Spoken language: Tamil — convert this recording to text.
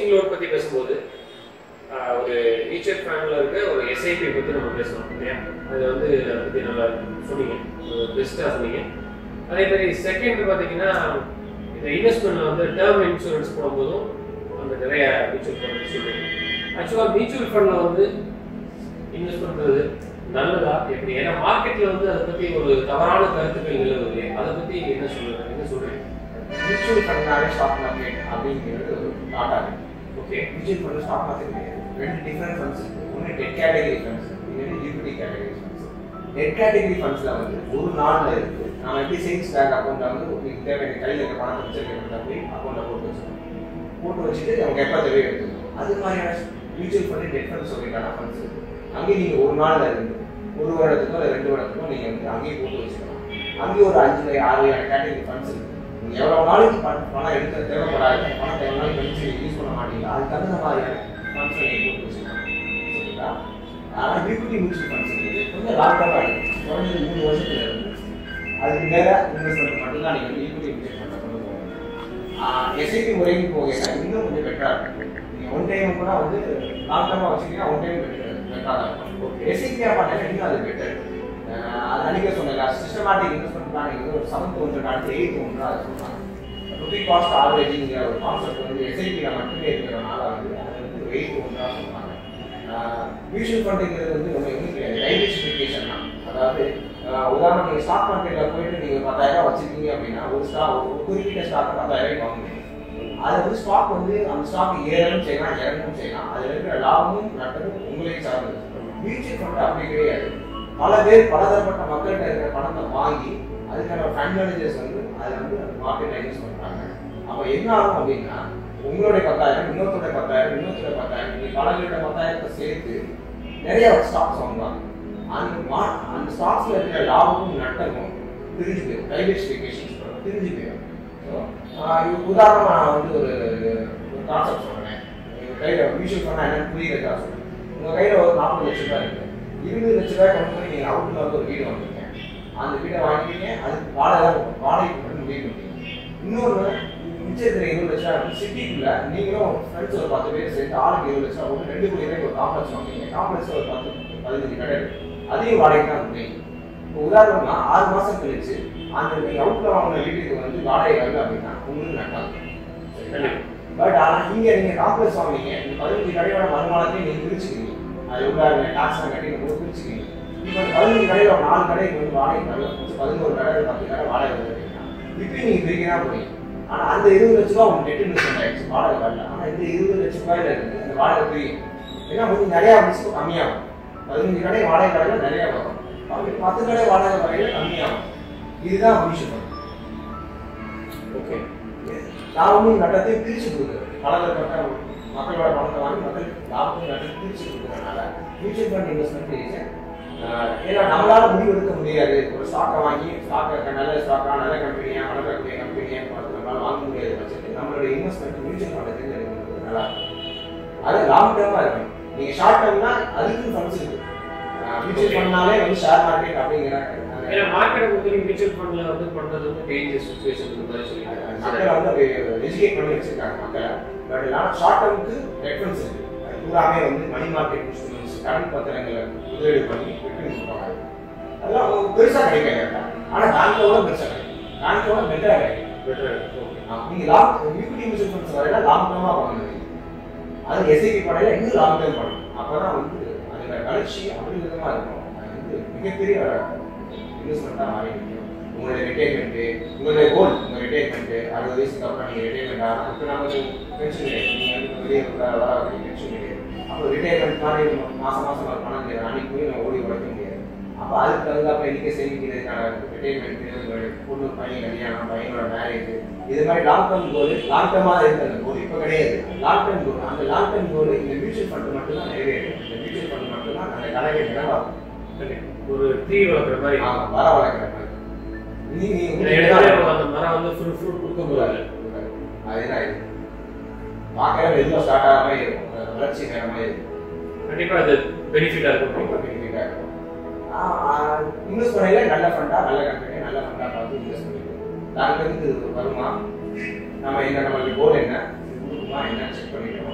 ஹவுசிங் லோன் பத்தி பேசும்போது ஆஹ், ஒரு மியூச்சுவல் ஃபண்ட்ல இருக்க ஒரு எஸ்ஐபி பத்தி நம்ம பேசணும் இல்லையா அது வந்து அதை பத்தி நல்லா சொன்னீங்க பெஸ்ட்டாக சொன்னீங்க அதே மாதிரி செகண்ட் பார்த்தீங்கன்னா இந்த இன்வெஸ்ட்மெண்ட்ல வந்து டேர்ம் இன்சூரன்ஸ் போடும்போதும் அந்த நிறைய மியூச்சுவல் ஃபண்ட் சொல்றீங்க ஆக்சுவலாக மியூச்சுவல் ஃபண்ட்ல வந்து இன்வெஸ்ட் பண்றது நல்லதா எப்படி ஏன்னா மார்க்கெட்ல வந்து அதை பத்தி ஒரு தவறான கருத்துக்கள் நிலவுது அதை பத்தி என்ன சொல்லுங்க என்ன சொல்றீங்க மியூச்சுவல் ஃபண்ட்னாலே ஸ்டாக் மார்க்கெட் அப்படிங்கிறது ஒரு டாட்டா இருக்கு okay mutual fund stock market கிடையாது ரெண்டு டிஃப்ரெண்ட் ஃபண்ட்ஸ் இருக்கு ஒன்று டெட் கேட்டகரி ஃபண்ட்ஸ் இன்னொன்று equity category funds debt category ஃபண்ட்ஸ்ல வந்து ஒரு நாள்ல இருக்கு நாம எப்படி சேவிங்ஸ் பேங்க் அக்கௌண்ட்ல வந்து உங்களுக்கு தேவையான கையில் இருக்க பணத்தை வச்சிருக்க போய் அக்கௌண்ட்ல போட்டு வச்சுக்கணும் போட்டு வச்சுட்டு அவங்க எப்போ தேவையோ எடுத்துக்கணும் அது மாதிரியான மியூச்சுவல் ஃபண்ட் டெட் ஃபண்ட் சொல்லிட்டான ஃபண்ட்ஸ் இருக்கு அங்கேயும் நீங்க ஒரு நாள்ல இருந்து ஒரு வருடத்துக்கோ இல்லை ரெண்டு வருடத்துக்கோ நீங்க வந்து அங்கேயும் போட்டு வச்சுக்கலாம் அங்கேயும் ஒரு அஞ்சு வகை, ஆறு வகையான கேட்டகரி ஃபண்ட்ஸ் இருக்கு நீங்க எவ்வளவு நாளைக்கு பணம் பணம் எடுக்க தேவைப்படாது அந்த பணத்தை எவ்வளவு நாளைக்கு கழிச்சு யூஸ் பண்ண மாட்டீங்க அதுக்கு தகுந்த மாதிரியான ஃபண்ட்ஸ் நீங்க போட்டு வச்சுக்கலாம் சரிங்களா ஆனா ஈக்விட்டி மியூச்சுவல் ஃபண்ட்ஸ் இருக்குது கொஞ்சம் லாங் டர்மா இருக்கு குறைஞ்சது மூணு வருஷத்துல இருந்து அதுக்கு மேல இன்வெஸ்ட்மெண்ட் மட்டும்தான் நீங்க வந்து ஈக்விட்டி மியூச்சுவல் ஃபண்ட்ல கொண்டு போகணும் எஸ்ஐபி முறைக்கு போகீங்கன்னா இன்னும் கொஞ்சம் பெட்டரா இருக்கும் நீங்க ஒன் டைம் கூட வந்து லாங் டர்மா வச்சுக்கிட்டீங்கன்னா ஒன் டைம் பெட்டர் பெட்டரா தான் இருக்கும் எஸ்ஐபியா பண்ணீங்கன்னா இன்னும் அது பெட்டர் அது அன்னைக்கே சொன்னல சிஸ்டமேட்டிக் இன்வெஸ்ட்மெண்ட் பிளானிங் வந்து ஒரு செவன்த் ஒன்று அடுத்து எயித் ஒன்று அதை சொன்னாங்க ருபி காஸ்ட் ஆவரேஜிங்கிற ஒரு கான்செப்ட் வந்து எஸ்ஐபியில் மட்டுமே இருக்கிறனால வந்து அது வந்து ஒரு எயித் ஒன்றா சொன்னாங்க மியூச்சுவல் ஃபண்டுங்கிறது வந்து ரொம்ப எதுவும் கிடையாது டைவர்சிஃபிகேஷன் தான் அதாவது ஆஹ் உதாரணம் நீங்கள் ஸ்டாக் மார்க்கெட்டில் போயிட்டு நீங்கள் பத்தாயிரம் ரூபாய் வச்சிருக்கீங்க அப்படின்னா ஒரு ஸ்டாக் ஒரு குறிப்பிட்ட ஸ்டாக் பத்தாயிரம் ரூபாய் வாங்க முடியும் அது வந்து ஸ்டாக் வந்து அந்த ஸ்டாக் ஏறவும் செய்யலாம் இறங்கவும் செய்யலாம் அதில் இருக்கிற லாபமும் நட்டமும் உங்களையும் சார்ந்தது மியூச்சுவல் ஃபண்ட் அப்படி கிடையாது பல பேர் பலதரப்பட்ட மக்கள்கிட்ட இருக்கிற பணத்தை வாங்கி அதுக்கான ஃபண்ட் மேனேஜர்ஸ் வந்து அதை வந்து மார்க்கெட்டில் இன்வெஸ்ட் பண்ணுறாங்க அப்போ என்ன ஆகும் அப்படின்னா உங்களுடைய பத்தாயிரம் இன்னொருத்தருடைய பத்தாயிரம் இன்னொருத்தருடைய பத்தாயிரம் நீங்கள் பல பேருடைய பத்தாயிரத்தை சேர்த்து நிறைய ஸ்டாக்ஸ் வாங்குவாங்க அந்த மா அந்த ஸ்டாக்ஸ்ல இருக்கிற லாபமும் நட்டமும் பிரிஞ்சு போயிடும் டைவர்சிஃபிகேஷன் பிரிஞ்சு போயிடும் ஸோ இதுக்கு உதாரணமா நான் வந்து ஒரு ஒரு கான்செப்ட் சொல்றேன் உங்க கையில மியூச்சுவல் ஃபண்ட் என்னன்னு புரியுறதா சொல்றேன் உங்க கையில ஒரு நாற்பது லட்சம் ரூபாய் இருக்கு இருபது லட்ச ரூபாய் கொண்டு போய் நீங்க அவுட்ல வந்து ஒரு வீடு வாங்குறீங்க அந்த வீடை வாங்கிட்டீங்க அதுக்கு வாடகை வாடகைக்கு மட்டும் முடிவு பண்ணீங்க இன்னொரு மிச்சம் இருக்கிற இருபது லட்சம் ரூபாய் வந்து சிட்டிக்குள்ள நீங்களும் ஃப்ரெண்ட்ஸ் ஒரு பத்து பேர் சேர்ந்து ஆளுக்கு இருபது லட்சம் ரூபாய் போட்டு ரெண்டு கோடி ரூபாய்க்கு ஒரு காம்ப்ளெக்ஸ் வாங்குறீங்க காம்ப்ளெக்ஸ் ஒரு பத்து பதினஞ்சு கடை இருக்கு அதையும் வாடகைக்கு தான் கொடுப்பீங்க இப்போ உதாரணமா ஆறு மாசம் கழிச்சு அந்த நீங்க அவுட்ல வாங்கின வீட்டுக்கு வந்து வாடகை வரல அப்படின்னா உங்களுக்கு நட்டம் கண்டிப்பா. பட் ஆனா இங்க நீங்க காம்ப்ளெக்ஸ் வாங்குனீங்க இந்த பதினஞ்சு கடையோட வருமானத்தையும் நீங்க பிரிச்சுக்கிறீங்க அது உள்ள டாக்ஸ் கட்டி நம்ம பிரிச்சுக்கிறீங்க இப்போ அந்த பதினஞ்சு கடையில ஒரு நாலு கடைக்கு வந்து வாடகை வரல கொஞ்சம் பதினோரு கடை பத்து கடை வாடகை வருது அப்படின்னா இப்பயும் நீங்க பிரிக்கிறா போறீங்க ஆனா அந்த இருபது லட்ச ரூபா உங்களுக்கு நெட் இன்வெஸ்ட்மெண்ட் ஆயிடுச்சு வாடகை வரல ஆனா இந்த இருபது லட்ச ரூபாயில இருந்து அந்த வாடகை பிரியும் ஏன்னா கொஞ்சம் நிறைய ரிஸ்க் கம்மியாகும் பதினஞ்சு கடை வாடகை கடையில நிறைய வரும் அவங்களுக்கு பத்து கடை வாடகை வரையில கம்மியாகும் இதுதான் மியூச்சுவல் ஓகே லாபமும் நட்டத்தையும் பிரிச்சு கொடுக்குறது பலதரப்பட்ட மக்களோட பணத்தை வாங்கி மக்கள் லாபமும் நட்டத்தையும் பிரிச்சு கொடுக்கறதுனால மியூச்சுவல் ஃபண்ட் இன்வெஸ்ட்மெண்ட் ஏன்னா நம்மளால முடிவு எடுக்க முடியாது ஒரு ஸ்டாக்கை வாங்கி ஸ்டாக்கை நல்ல ஸ்டாக்கா நல்ல கம்பெனியா வளரக்கூடிய கம்பெனியா பார்த்து நம்மளால வாங்க முடியாத பட்சத்தில் நம்மளுடைய இன்வெஸ்ட்மெண்ட் மியூச்சுவல் ஃபண்டை தேர்ந்தெடுக்கிறது நல்லா இருக்கும் அது லாங் டேர்மா இருக்கணும் நீங்க ஷார்ட் டேர்ம்னா அதுக்கும் ஃபண்ட்ஸ் இருக்கு மியூச்சுவல் ஃபண்ட்னாலே வந்து ஷேர் மார்க்கெட் அப்படிங்கிற ஏன்னா மார்க்கெட்டை பொறுத்தவரைக்கும் மியூச்சுவல் ஃபண்ட்ல வந்து பண்றது வந்து டேஞ்சர் சுச்சுவேஷன் இந்த மாதிரி சொல்லியிருக்காங்க மக்களை வந்து அப்படி எஜுகேட் பண்ணி வச்சிருக்காங்க மக்களை பட் ஆனால் ஷார்ட் டேர்முக்கு ரெஃபரன்ஸ் இருக்கு அது பூராமே வந்து மணி மார்க்கெட் இன்ஸ்ட்ருமெண்ட்ஸ் கடன் பத்திரங்களை முதலீடு பண்ணி விட்டு கொடுப்பாங்க அதெல்லாம் அவங்க பெருசா கிடைக்காது ஆனா பேங்க்ல விட பெருசா கிடைக்கும் பேங்க்ல விட பெட்டரா கிடைக்கும் பெட்டர் ஓகே ஆ, நீங்க லாங் ஈக்விட்டி மியூச்சுவல் ஃபண்ட்ஸ் வரையில லாங் டேர்மா பண்ணணும் அது எஸ்ஐபி பண்ணையில இன்னும் லாங் டேர்ம் பண்ணணும் அப்பதான் வந்து அதோட வளர்ச்சி அப்படி விதமா இருக்கும் அது வந்து மிகப்பெரிய இன்வெஸ்ட்மெண்ட்டாக மாறி நிற்கும் உங்களுடைய ரிட்டைர்மெண்ட்டு உங்களுடைய கோல் உங்கள் ரிட்டைர்மெண்ட்டு அறுபது வயசுக்கு அப்புறம் நீங்கள் ரிட்டைர்மெண்ட் ஆகலாம் இப்போ நமக்கு பென்ஷன் கிடையாது நீங்கள் வந்து வெளியே வர வர பென்ஷன் கிடையாது அப்போ ரிட்டைர்மெண்ட் மாதிரி மாதம் மாதம் ஒரு பணம் கிடையாது அன்னைக்கு போய் நம்ம ஓடி உழைக்க முடியாது அப்போ அதுக்கு தகுந்தாப்ப இன்னைக்கு சேமிக்கிறதுக்கான ரிட்டைர்மெண்ட் உங்களுடைய பொண்ணு பையன் கல்யாணம் பையனோட மேரேஜ் இது மாதிரி லாங் டேர்ம் கோல் லாங் டேர்மாக இருக்கு அந்த கோல் இப்போ கிடையாது லாங் டேர்ம் கோல் அந்த லாங் டேர்ம் கோல் இந்த மியூச்சுவல் ஃபண்ட் மட்டும் தான் நிறைவேறும் இந்த மியூச்சுவல் ஃபண்ட் மட்டும் தான் அந்த கணக்கை நிலவாகும் ஒரு ட்ரீ வளர்க்குற மாதிரி ஆமா, மரம் வளர்க்குற மாதிரி நீ நீ இந்த இடத்துல அந்த மரம் வந்து ஃபுல் ஃப்ரூட் கொடுக்க முடியாது அதுதான் இது பார்க்கவே மெதுவாக ஸ்டார்ட் ஆகிற மாதிரி இருக்கும் அது வளர்ச்சி வேற மாதிரி இருக்கும் கண்டிப்பா அது பெனிஃபிட்டா இருக்கும் ரொம்ப பெனிஃபிட்டாக இருக்கும் இன்வெஸ்ட் பண்ணையில நல்ல ஃபண்டா நல்ல கம்பெனி நல்ல ஃபண்டா பார்த்து இன்வெஸ்ட் பண்ணிக்கணும் நாங்கள் வந்து இது வருமா நம்ம என்ன நம்மளுக்கு கோல் என்ன இது கொடுக்குமா என்னன்னு செக் பண்ணிட்டு